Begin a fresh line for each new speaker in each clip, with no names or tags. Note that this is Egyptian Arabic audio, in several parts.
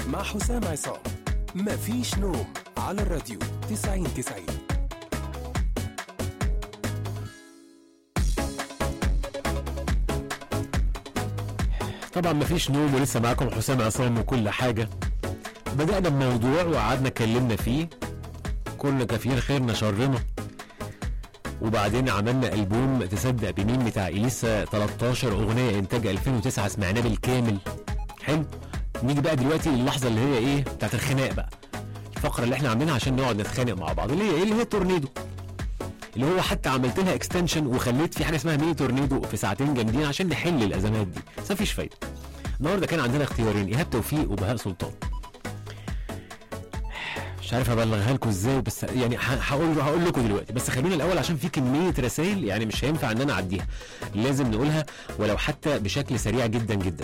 مع حسام عصام مفيش نوم على الراديو 90 90
طبعا مفيش نوم ولسه معاكم حسام عصام وكل حاجة بدأنا بموضوع وقعدنا اتكلمنا فيه كنا كافيين خيرنا شرنا وبعدين عملنا ألبوم تصدق بمين بتاع إليسا 13 أغنية إنتاج 2009 سمعناه بالكامل حلو نيجي بقى دلوقتي للحظة اللي هي إيه بتاعت الخناق بقى الفقرة اللي إحنا عاملينها عشان نقعد نتخانق مع بعض اللي هي إيه اللي هي التورنيدو اللي هو حتى عملت لها اكستنشن وخليت في حاجه اسمها ميني تورنيدو في ساعتين جامدين عشان نحل الازمات دي بس مفيش فايده النهارده كان عندنا اختيارين ايهاب توفيق وبهاء سلطان مش عارف ابلغها لكم ازاي بس يعني ه- هقول هقول لكم دلوقتي بس خلونا الاول عشان في كميه رسائل يعني مش هينفع ان انا اعديها لازم نقولها ولو حتى بشكل سريع جدا جدا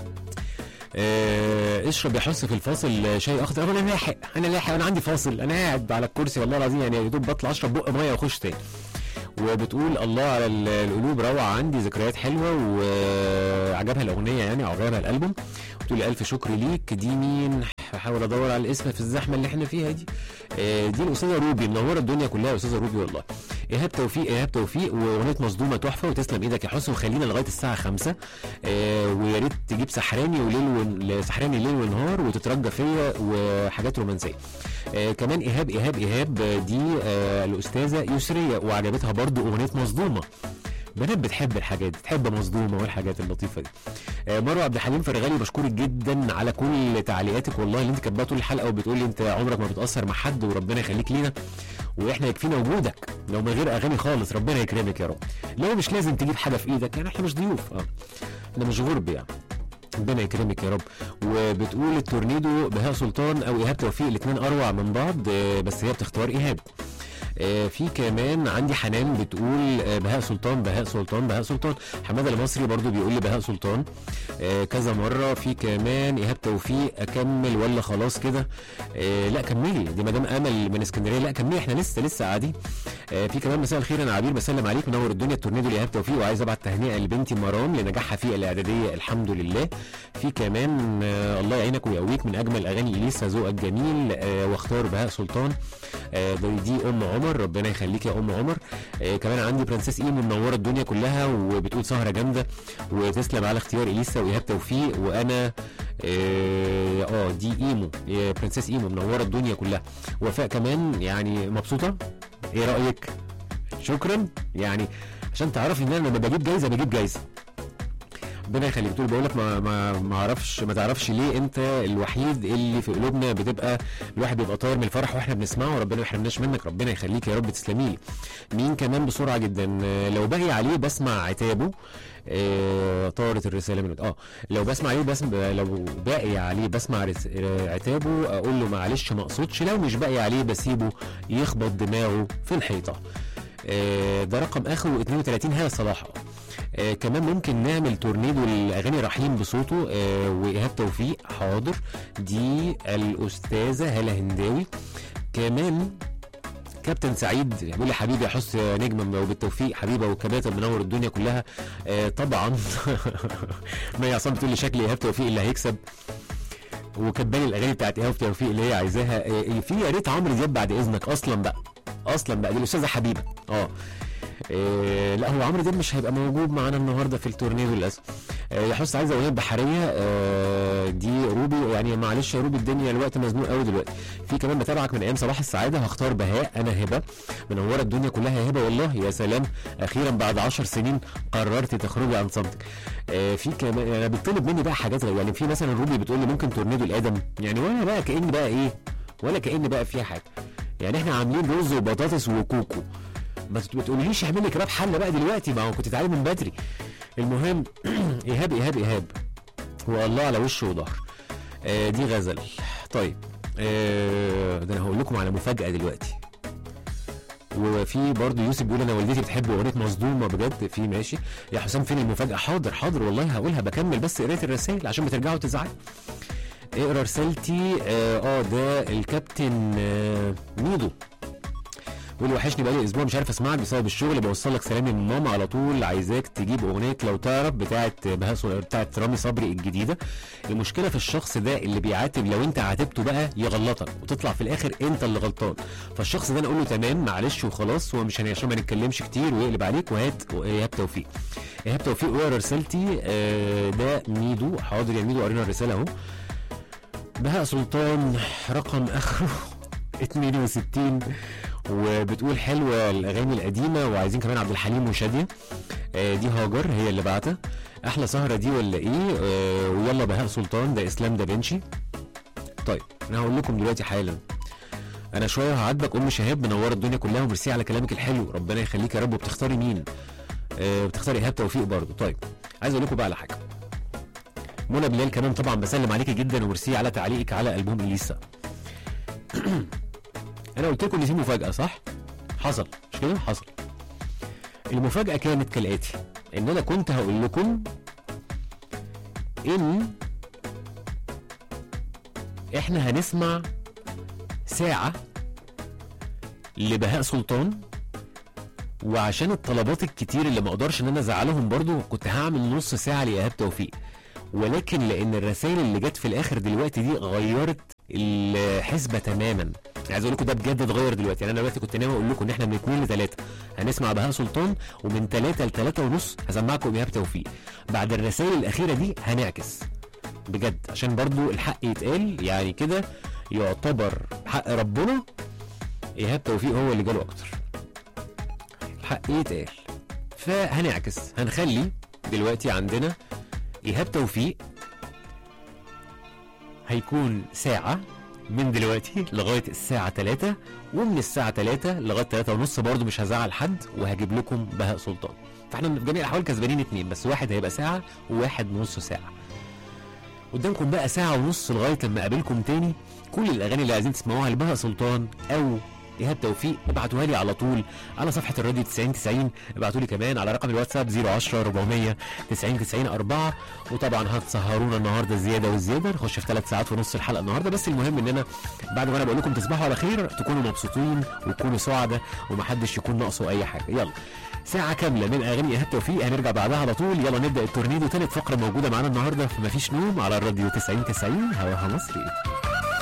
آه، اشرب يا حس في الفاصل شاي اخضر أه، انا لاحق انا لاحق انا عندي فاصل انا قاعد على الكرسي والله العظيم يعني يا دوب بطلع اشرب بق ميه واخش تاني وبتقول الله على ال- القلوب روعه عندي ذكريات حلوه وعجبها الاغنيه يعني او عجبها الالبوم بتقول الف شكر ليك دي مين هحاول ادور على الاسم في الزحمه اللي احنا فيها دي آه، دي الاستاذه روبي منوره الدنيا كلها يا استاذه روبي والله ايهاب توفيق ايهاب توفيق واغنيه مصدومه تحفه وتسلم ايدك يا حسن وخلينا لغايه الساعه 5 آه ويا ريت تجيب سحراني وليل ون... سحراني ليل ونهار وتترجى فيا وحاجات رومانسيه آه كمان ايهاب ايهاب ايهاب آه، دي آه الاستاذه يسريه وعجبتها برضو اغنيه مصدومه بنات بتحب الحاجات دي تحب مصدومه والحاجات اللطيفه دي آه، مروه عبد الحليم فرغالي بشكرك جدا على كل تعليقاتك والله اللي انت كاتباها طول الحلقه وبتقولي انت عمرك ما بتاثر مع حد وربنا يخليك لينا واحنا يكفينا وجودك لو من غير اغاني خالص ربنا يكرمك يا رب لو مش لازم تجيب حاجه في ايدك يعني احنا مش ضيوف اه احنا مش غرب يعني ربنا يكرمك يا رب وبتقول التورنيدو بهاء سلطان او ايهاب توفيق الاثنين اروع من بعض آه، بس هي بتختار ايهاب آه، في كمان عندي حنان بتقول آه، بهاء سلطان بهاء سلطان بهاء سلطان حماده المصري برضو بيقول لي بهاء سلطان آه، كذا مره في كمان ايهاب توفيق اكمل ولا خلاص كده آه، لا كملي دي مدام امل من اسكندريه لا كملي احنا لسه لسه قاعدين آه، في كمان مساء الخير انا عبير بسلم عليك منور الدنيا التورنيدو لايهاب توفيق وعايز ابعت تهنئه لبنتي مرام لنجاحها في الاعداديه الحمد لله في كمان آه، الله يعينك ويقويك من اجمل اغاني اليسا ذوقك جميل آه، واختار بهاء سلطان آه، دي, دي ام عمر ربنا يخليك يا ام عمر آه، كمان عندي برنسيس ايمو منوره الدنيا كلها وبتقول سهره جامده وتسلم على اختيار اليسا وايهاب توفيق وانا اه آه، دي ايمو آه، برنسيس ايمو منوره الدنيا كلها وفاء كمان يعني مبسوطه ايه رايك شكرا يعني عشان تعرفي ان انا لما بجيب جايزه بجيب جايزه ربنا يخليك تقول بقول لك ما ما ما اعرفش ما تعرفش ليه انت الوحيد اللي في قلوبنا بتبقى الواحد بيبقى طاير من الفرح واحنا بنسمعه وربنا ما يحرمناش منك ربنا يخليك يا رب تسلمي لي مين كمان بسرعه جدا آه، لو باقي عليه بسمع عتابه آه، طارت الرساله من اه لو بسمع عليه بسمع لو باقي عليه بسمع رس... آه، عتابه اقول له معلش ما اقصدش لو مش باقي عليه بسيبه يخبط دماغه في الحيطه آه، ده رقم اخره 32 هذا صلاح آه كمان ممكن نعمل تورنيدو لاغاني رحيم بصوته آه وايهاب توفيق حاضر دي الاستاذه هاله هنداوي كمان كابتن سعيد بيقول لي حبيبي يا حس نجم وبالتوفيق حبيبه وكباتن منور الدنيا كلها آه طبعا مي عصام بتقول لي شكلي ايهاب توفيق اللي هيكسب وكاتبالي الاغاني بتاعت ايهاب توفيق اللي هي عايزاها آه في يا ريت عمرو دياب بعد اذنك اصلا بقى اصلا بقى دي الاستاذه حبيبه اه إيه لا هو عمرو دياب مش هيبقى موجود معانا النهارده في التورنيدو للاسف إيه يا حس عايز اغنيه بحريه آه دي روبي يعني معلش يا روبي الدنيا الوقت مزنوق قوي دلوقتي في كمان بتابعك من ايام صباح السعاده هختار بهاء انا هبه منوره الدنيا كلها يا هبه والله يا سلام اخيرا بعد عشر سنين قررت تخرجي عن صمتك آه في كمان انا بيطلب مني بقى حاجات غريبه يعني في مثلا روبي بتقول لي ممكن تورنيدو الادم يعني وانا بقى كاني بقى ايه ولا كاني بقى فيها حاجه يعني احنا عاملين رز وبطاطس وكوكو ما تت- ما تقوليش اعمل لي كباب حله بقى دلوقتي ما هو كنت تعالي من بدري المهم ايهاب ايهاب ايهاب والله على وشه وظهر آه دي غزل طيب آه ده انا هقول لكم على مفاجاه دلوقتي وفي برضه يوسف بيقول انا والدتي بتحب اغنيه مصدومه بجد في ماشي يا حسام فين المفاجاه حاضر حاضر والله هقولها بكمل بس قرايه الرسائل عشان بترجعوا تزعلوا اقرا رسالتي اه, آه ده الكابتن آه ميدو بيقول لي وحشني بقالي اسبوع مش عارف اسمعك بسبب الشغل بوصل لك سلامي من ماما على طول عايزاك تجيب اغنيه لو تعرف بتاعت بهاء سل- بتاعت رامي صبري الجديده المشكله في الشخص ده اللي بيعاتب لو انت عاتبته بقى يغلطك وتطلع في الاخر انت اللي غلطان فالشخص ده انا اقول له تمام معلش وخلاص هو مش هن- عشان ما نتكلمش كتير ويقلب عليك وهات ايهاب توفيق ايهاب توفيق ورا رسالتي آه، ده ميدو حاضر يا ميدو قرينا الرساله اهو بهاء سلطان رقم اخره 62 وبتقول حلوه الاغاني القديمه وعايزين كمان عبد الحليم وشاديه آه، دي هاجر هي اللي بعتها احلى سهره دي ولا ايه آه، ويلا بهاء سلطان ده اسلام دافنشي طيب انا هقول لكم دلوقتي حالا انا شويه هعاتبك ام شهاب منوره الدنيا كلها وميرسي على كلامك الحلو ربنا يخليك يا رب وبتختاري مين آه، بتختاري ايهاب توفيق برضه طيب عايز اقول لكم بقى على حاجه منى بلال كمان طبعا بسلم عليكي جدا وميرسي على تعليقك على البوم اليسا انا قلت لكم ان في مفاجاه صح حصل مش كده حصل المفاجاه كانت كالاتي ان انا كنت هقول لكم ان احنا هنسمع ساعه لبهاء سلطان وعشان الطلبات الكتير اللي ما اقدرش ان انا ازعلهم برضو كنت هعمل نص ساعه لايهاب توفيق ولكن لان الرسائل اللي جت في الاخر دلوقتي دي غيرت الحسبه تماما عايز اقول لكم ده بجد اتغير دلوقتي يعني انا دلوقتي كنت ناوي اقول لكم ان احنا من 2 ل 3 هنسمع بهاء سلطان ومن 3 ل 3 ونص هسمعكم ايهاب توفيق بعد الرسائل الاخيره دي هنعكس بجد عشان برضو الحق يتقال يعني كده يعتبر حق ربنا ايهاب توفيق هو اللي جاله اكتر الحق يتقال فهنعكس هنخلي دلوقتي عندنا ايهاب توفيق هيكون ساعة من دلوقتي لغاية الساعة 3 ومن الساعة 3 لغاية 3 ونص برضه مش هزعل حد وهجيب لكم بهاء سلطان فاحنا في جميع الأحوال كسبانين اتنين بس واحد هيبقى ساعة وواحد نص ساعة قدامكم بقى ساعة ونص لغاية لما أقابلكم تاني كل الأغاني اللي عايزين تسمعوها لبهاء سلطان أو ايهاب توفيق ابعتوها لي على طول على صفحه الراديو 90 90 ابعتوا لي كمان على رقم الواتساب 010 400 90 90 4 وطبعا هتسهرونا النهارده زياده والزياده نخش في ثلاث ساعات ونص الحلقه النهارده بس المهم ان انا بعد ما انا بقول لكم تصبحوا على خير تكونوا مبسوطين وتكونوا سعداء ومحدش يكون ناقصه اي حاجه يلا ساعة كاملة من أغاني إيهاب توفيق هنرجع بعدها على طول يلا نبدأ التورنيدو تالت فقرة موجودة معانا النهاردة في مفيش نوم على الراديو 90 90 هواها مصري